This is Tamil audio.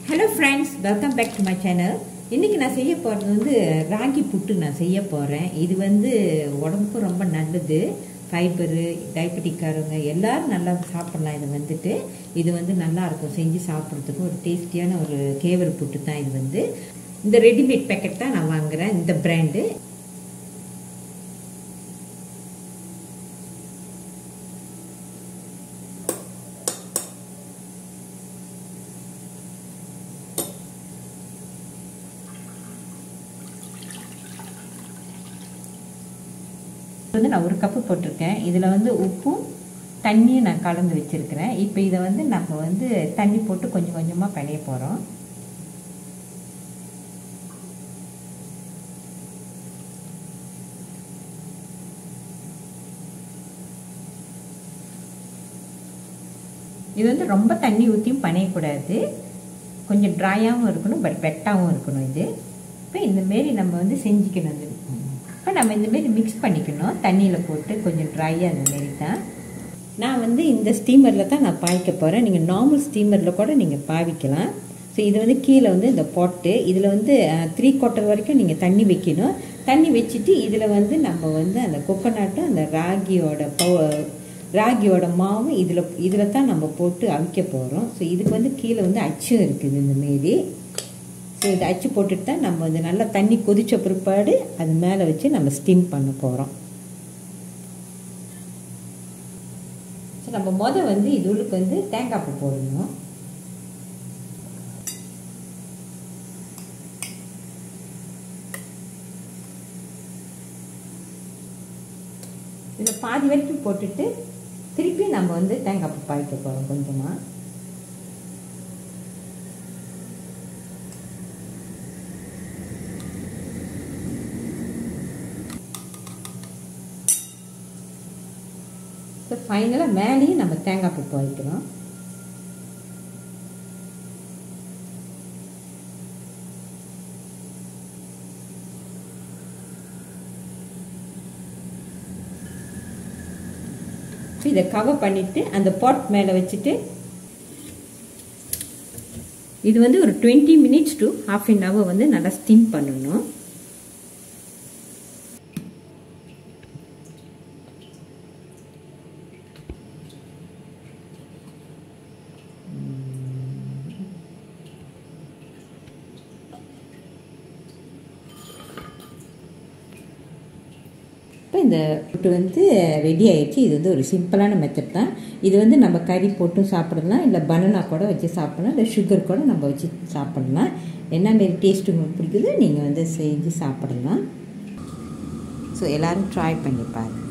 hello friends welcome back to my channel இன்றைக்கி நான் செய்ய போகிறது வந்து ராகி புட்டு நான் செய்ய போகிறேன் இது வந்து உடம்புக்கும் ரொம்ப நல்லது ஃபைபரு டயபெட்டிக்காரவங்க எல்லாரும் நல்லா சாப்பிட்லாம் இது வந்துட்டு இது வந்து நல்லா இருக்கும் செஞ்சு சாப்பிட்றதுக்கு ஒரு டேஸ்டியான ஒரு கேவர் புட்டு தான் இது வந்து இந்த ரெடிமேட் பேக்கெட் தான் நான் வாங்குகிறேன் இந்த பிராண்டு வந்து நான் ஒரு கப்பு போட்டிருக்கேன் இதில் வந்து உப்பும் தண்ணியும் நான் கலந்து வச்சுருக்கிறேன் இப்போ இதை வந்து நம்ம வந்து தண்ணி போட்டு கொஞ்சம் கொஞ்சமாக பிணைய போகிறோம் இது வந்து ரொம்ப தண்ணி ஊற்றியும் பனையக்கூடாது கொஞ்சம் ட்ராயாகவும் இருக்கணும் பட் வெட்டாகவும் இருக்கணும் இது இப்போ இந்தமாரி நம்ம வந்து செஞ்சுக்கணும் இது இப்போ நம்ம இந்தமாரி மிக்ஸ் பண்ணிக்கணும் தண்ணியில் போட்டு கொஞ்சம் ட்ரையாக அந்தமாரி தான் நான் வந்து இந்த ஸ்டீமரில் தான் நான் பாய்க்க போகிறேன் நீங்கள் நார்மல் ஸ்டீமரில் கூட நீங்கள் பாவிக்கலாம் ஸோ இது வந்து கீழே வந்து இந்த பாட்டு இதில் வந்து த்ரீ குவார்ட்டர் வரைக்கும் நீங்கள் தண்ணி வைக்கணும் தண்ணி வச்சுட்டு இதில் வந்து நம்ம வந்து அந்த கொக்கோனட்டும் அந்த ராகியோட பவ ராகியோட மாவும் இதில் இதில் தான் நம்ம போட்டு அவிக்க போகிறோம் ஸோ இதுக்கு வந்து கீழே வந்து அச்சும் இருக்குது இந்தமாரி ஸோ இது அச்சு போட்டுட்டு தான் நம்ம வந்து நல்லா தண்ணி கொதித்த பிற்பாடு அது மேலே வச்சு நம்ம ஸ்டீம் பண்ண போகிறோம் ஸோ நம்ம மொதல் வந்து இது உள்ளுக்கு வந்து தேங்காய் பூ போடணும் இதில் பாதி வரைக்கும் போட்டுட்டு திருப்பி நம்ம வந்து தேங்காய் பூ பாய்க்க போகிறோம் கொஞ்சமாக ஸோ ஃபைனலாக மேலேயும் நம்ம தேங்காய் பூ வைக்கிறோம் இதை கவர் பண்ணிவிட்டு அந்த பாட் மேலே வச்சுட்டு இது வந்து ஒரு twenty minutes to half an hour வந்து நல்லா ஸ்டீம் பண்ணணும் இப்போ இந்த புட்டு வந்து ரெடி ஆயிடுச்சு இது வந்து ஒரு சிம்பிளான மெத்தட் தான் இது வந்து நம்ம கறி போட்டும் சாப்பிடலாம் இல்லை பனானா கூட வச்சு சாப்பிடலாம் இல்லை சுகர் கூட நம்ம வச்சு சாப்பிடலாம் என்ன மாரி டேஸ்ட் உங்களுக்கு பிடிக்குதோ நீங்கள் வந்து செஞ்சு சாப்பிடலாம் ஸோ எல்லோரும் ட்ரை பண்ணி பாருங்கள்